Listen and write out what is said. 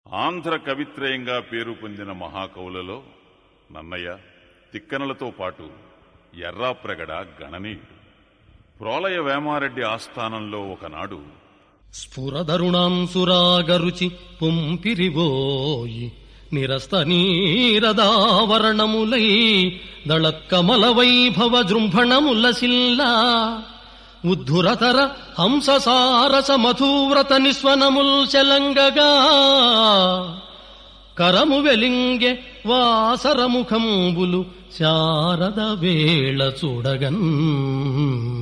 ఆంధ్ర కవిత్రయంగా పేరు పొందిన మహాకవులలో నన్నయ్య తిక్కనలతో పాటు ఎర్రాప్రగడ గణనీయుడు ప్రోలయ వేమారెడ్డి ఆస్థానంలో ఒకనాడు స్ఫురదరుణాంసురాగరుచి పుంపిరివోయి నిరస్త నీరదావరణములై దళత్కమల వైభవ జృంభణములసిల్లా ఉద్ధురతర హంససారస మధువ్రత నిస్వనముల్ చెలంగగా కరము వెలింగె వాసరముఖంబులు శారద వేళ చూడగన్